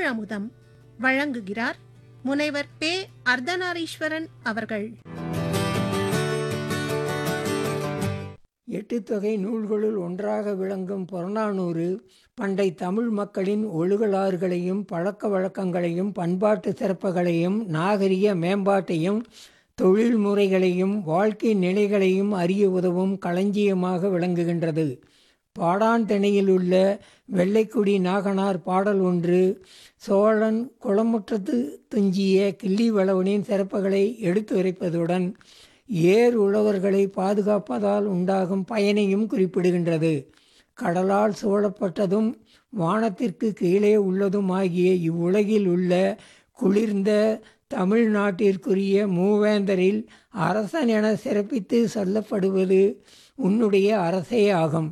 தமிழ் அமுதம் வழங்குகிறார் முனைவர் பே அர்த்தநாரீஸ்வரன் அவர்கள் எட்டு தொகை நூல்களுள் ஒன்றாக விளங்கும் புறநானூறு பண்டை தமிழ் மக்களின் ஒழுகலாறுகளையும் பழக்க வழக்கங்களையும் பண்பாட்டு சிறப்புகளையும் நாகரிக மேம்பாட்டையும் தொழில் முறைகளையும் வாழ்க்கை நிலைகளையும் அறிய உதவும் களஞ்சியமாக விளங்குகின்றது பாடான் திணையில் உள்ள வெள்ளைக்குடி நாகனார் பாடல் ஒன்று சோழன் குளமுற்றத்து துஞ்சிய கிள்ளி வளவனின் சிறப்புகளை எடுத்துரைப்பதுடன் ஏர் உழவர்களை பாதுகாப்பதால் உண்டாகும் பயனையும் குறிப்பிடுகின்றது கடலால் சூழப்பட்டதும் வானத்திற்கு கீழே உள்ளதும் ஆகிய இவ்வுலகில் உள்ள குளிர்ந்த தமிழ்நாட்டிற்குரிய மூவேந்தரில் அரசன் என சிறப்பித்து சொல்லப்படுவது உன்னுடைய அரசே ஆகும்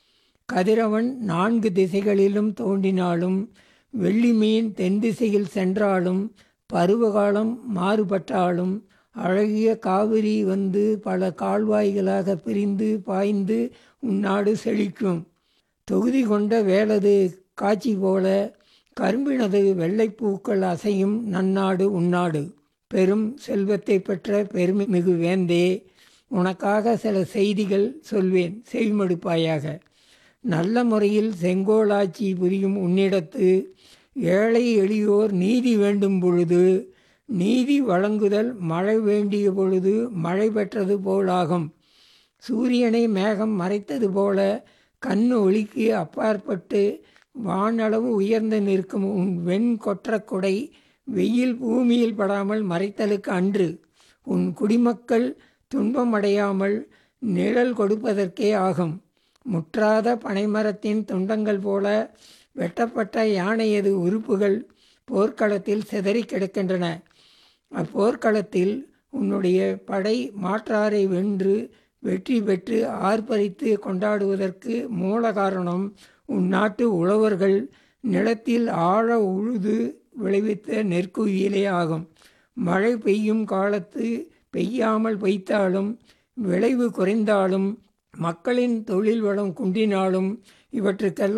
கதிரவன் நான்கு திசைகளிலும் தோன்றினாலும் வெள்ளிமீன் தென் திசையில் சென்றாலும் பருவகாலம் மாறுபட்டாலும் அழகிய காவிரி வந்து பல கால்வாய்களாக பிரிந்து பாய்ந்து உன்னாடு செழிக்கும் தொகுதி கொண்ட வேலது காட்சி போல கரும்பினது வெள்ளைப்பூக்கள் அசையும் நன்னாடு உன்னாடு பெரும் செல்வத்தை பெற்ற பெருமை மிகு வேந்தே உனக்காக சில செய்திகள் சொல்வேன் செவிமடுப்பாயாக நல்ல முறையில் செங்கோலாட்சி புரியும் உன்னிடத்து ஏழை எளியோர் நீதி வேண்டும் பொழுது நீதி வழங்குதல் மழை வேண்டிய பொழுது மழை பெற்றது போலாகும் சூரியனை மேகம் மறைத்தது போல கண்ணு ஒளிக்கு அப்பாற்பட்டு வானளவு உயர்ந்து நிற்கும் உன் வெண் கொற்ற கொடை வெயில் பூமியில் படாமல் மறைத்தலுக்கு அன்று உன் குடிமக்கள் துன்பமடையாமல் நிழல் கொடுப்பதற்கே ஆகும் முற்றாத பனைமரத்தின் துண்டங்கள் போல வெட்டப்பட்ட யானையது உறுப்புகள் போர்க்களத்தில் சிதறி கிடக்கின்றன அப்போர்க்களத்தில் உன்னுடைய படை மாற்றாரை வென்று வெற்றி பெற்று ஆர்ப்பரித்து கொண்டாடுவதற்கு மூல காரணம் உன் நாட்டு உழவர்கள் நிலத்தில் ஆழ உழுது விளைவித்த நெற்குவியலே ஆகும் மழை பெய்யும் காலத்து பெய்யாமல் பெய்த்தாலும் விளைவு குறைந்தாலும் மக்களின் தொழில் வளம் குன்றினாலும் இவற்றுக்கெல்லாம்